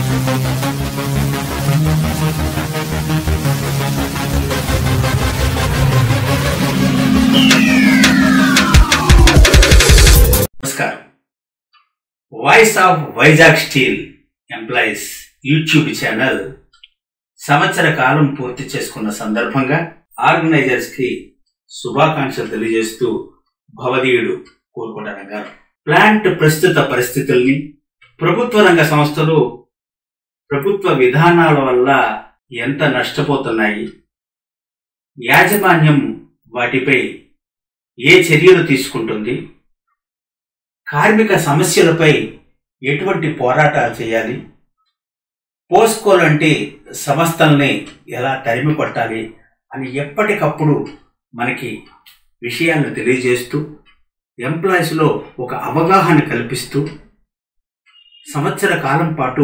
నమస్కారం voice of Vizag steel employees YouTube channel సంవత్సర కాలం పూర్తి చేసుకున్న సందర్భంగా ఆర్గనైజర్స్ కి శుభాకాంక్షలు తెలియజేస్తూ భవదీయుడు కోరుకుంటారు గారు ప్లాంట్ ప్రస్తుత పరిస్థితుల్ని ప్రభుత్వ రంగ సంస్థలు ప్రభుత్వ విధానాల వల్ల ఎంత నష్టపోతున్నాయి యాజమాన్యం వాటిపై ఏ చర్యలు తీసుకుంటుంది కార్మిక సమస్యలపై ఎటువంటి పోరాటాలు చేయాలి పోస్కో లాంటి సంస్థల్ని ఎలా తరిమి కొట్టాలి అని ఎప్పటికప్పుడు మనకి విషయాలను తెలియజేస్తూ ఎంప్లాయీస్లో ఒక అవగాహన కల్పిస్తూ సంవత్సర కాలం పాటు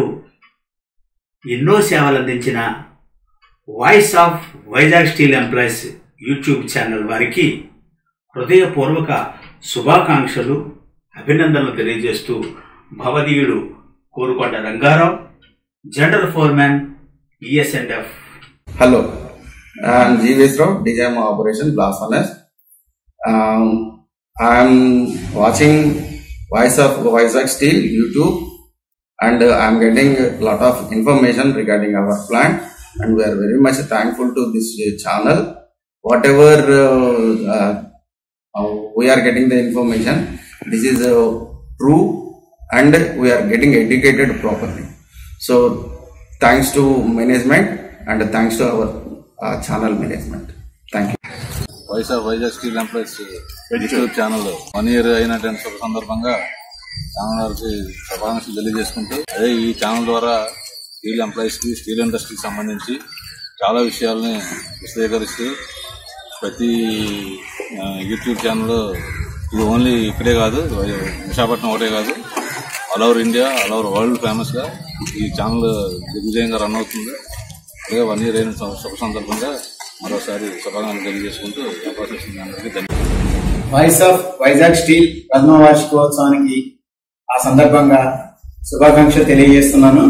ఎన్నో సేవలు అందించిన voice of Vizag steel employees YouTube channel వారికి హృదయపూర్వక శుభాకాంక్షలు అభినందనలు తెలియజేస్తూ భవదీయుడు కోరుకొండ రంగారావు జనరల్ ఫోర్మ్యాన్ ఈఎస్ఎండ్ఎఫ్ Hello, I'm G. Visrav, DGM Operation Blast Furnace. Um, I'm watching Voice of Vizag Steel YouTube and uh, I'm getting a lot of information regarding our plant and we are very much thankful to this uh, channel. Whatever uh, uh, uh, we are getting the information, this is uh, true and we are getting educated properly. So thanks to management and thanks to our uh, channel management. Thank you. Voice of Vizag steel employees YouTube channel one year అయినటువంటి శుభ సందర్భంగా channel వారికి శుభాకాంక్షలు తెలియజేసుకుంటూ అదే ఈ channel ద్వారా steel employees కి స్టీల్ ఇండస్ట్రీకి సంబంధించి చాలా విషయాల్ని విశదీకరిస్తూ ప్రతి ఆ, యూట్యూబ్ ఛానల్ ఇది ఓన్లీ ఇక్కడే కాదు విశాఖపట్నం ఒకటే కాదు all over India all over world famous గా ఈ ఛానల్ దిగ్విజయంగా రన్ అవుతుంది అలాగే వన్ ఇయర్ అయిన సం- శుభ సందర్భంగా మరోసారి శుభాకాంక్షలు తెలియజేసుకుంటూ ఈ అవకాశం ఇచ్చిన అందరికీ ధన్యవాదాలు వాయిస్ ఆఫ్ వైజాగ్ స్టీల్ ప్రథమ వార్షికోత్సవానికి ఆ సందర్భంగా శుభాకాంక్షలు తెలియజేస్తున్నాను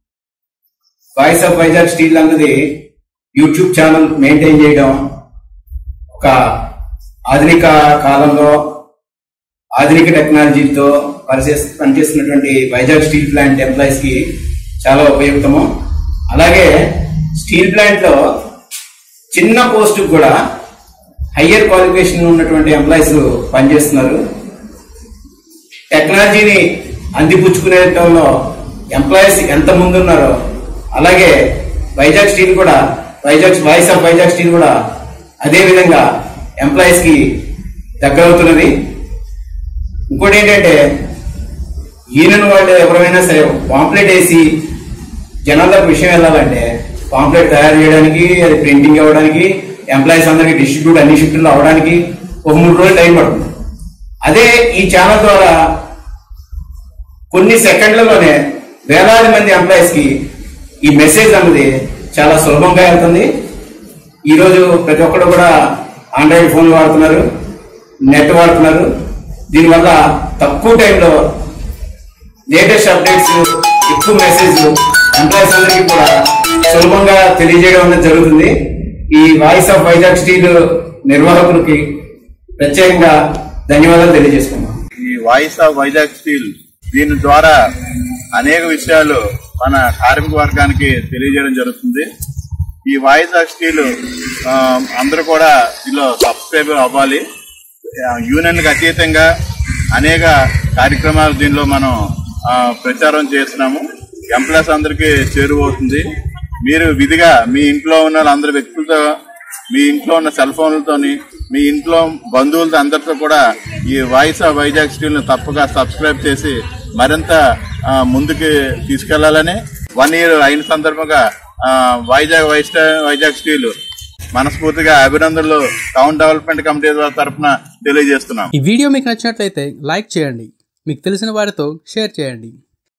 వాయిస్ ఆఫ్ వైజాగ్ స్టీల్ అన్నది యూట్యూబ్ ఛానల్ మెయింటైన్ చేయడం ఒక ఆధునిక కాలంలో ఆధునిక టెక్నాలజీతో పనిచేస్ పనిచేస్తున్నటువంటి వైజాగ్ స్టీల్ ప్లాంట్ ఎంప్లాయీస్ కి చాలా ఉపయుక్తము అలాగే స్టీల్ ప్లాంట్ లో చిన్న పోస్ట్ కూడా హయ్యర్ క్వాలిఫికేషన్ ఉన్నటువంటి ఎంప్లాయీస్ పనిచేస్తున్నారు టెక్నాలజీని అందిపుచ్చుకునేటంలో ఎంప్లాయీస్ ఎంత ముందున్నారో అలాగే వైజాగ్ స్టీల్ కూడా Vizag voice of Vizag steel కూడా అదే విధంగా ఎంప్లాయీస్ కి దగ్గరవుతున్నది ఇంకోటి ఏంటంటే ఈయన వాళ్ళు ఎవరైనా సరే పాంప్లెట్ వేసి జనాలకు విషయం వెళ్ళాలంటే పాంప్లెట్ తయారు చేయడానికి అది ప్రింటింగ్ అవ్వడానికి ఎంప్లాయీస్ అందరికి డిస్ట్రిబ్యూట్ అన్ని షిఫ్ట్లో అవడానికి ఒక మూడు రోజులు టైం పడుతుంది అదే ఈ ఛానల్ ద్వారా కొన్ని సెకండ్లలోనే వేలాది మంది ఎంప్లాయీస్ కి ఈ మెసేజ్ అన్నది చాలా సులభంగా వెళ్తుంది ఈ రోజు ప్రతి ఒక్కరు కూడా ఆండ్రాయిడ్ ఫోన్లు వాడుతున్నారు నెట్ వాడుతున్నారు దీనివల్ల తక్కువ టైంలో లేటెస్ట్ అప్డేట్స్ ఎక్కువ మెసేజ్ ఎంప్లాయీస్ అందరికీ కూడా సులభంగా తెలియజేయడం అనేది జరుగుతుంది ఈ వాయిస్ ఆఫ్ వైజాగ్ స్టీల్ నిర్వాహకులకి ప్రత్యేకంగా ధన్యవాదాలు తెలియజేసుకున్నాం ఈ వాయిస్ ఆఫ్ వైజాగ్ స్టీల్ దీని ద్వారా అనేక విషయాలు మన కార్మిక వర్గానికి తెలియజేయడం జరుగుతుంది ఈ వాయిస్ ఆఫ్ స్టీల్ ఆ, అందరూ కూడా దీనిలో సబ్స్క్రైబ్ అవ్వాలి యూనియన్కి అతీతంగా అనేక కార్యక్రమాలు దీనిలో మనం ఆ, ప్రచారం చేస్తున్నాము ఎంప్లాయీస్ అందరికీ చేరువవుతుంది మీరు విధిగా మీ ఇంట్లో ఉన్న వాళ్ళందరి వ్యక్తులతో మీ ఇంట్లో ఉన్న సెల్ ఫోన్లతోని మీ ఇంట్లో బంధువులతో అందరితో కూడా ఈ వాయిస్ ఆఫ్ వైజాగ్ స్టీల్ ను తప్పక సబ్స్క్రైబ్ చేసి మరింత ఆ, ముందుకు తీసుకెళ్లాలని వన్ ఇయర్ అయిన సందర్భంగా ఆ, వైజాగ్ వైస్ వైజాగ్ స్టీల్ మనస్ఫూర్తిగా అభినందనలు టౌన్ డెవలప్మెంట్ కమిటీ తరఫున తెలియజేస్తున్నాం ఈ వీడియో మీకు నచ్చినట్లయితే లైక్ చేయండి మీకు తెలిసిన వారితో షేర్ చేయండి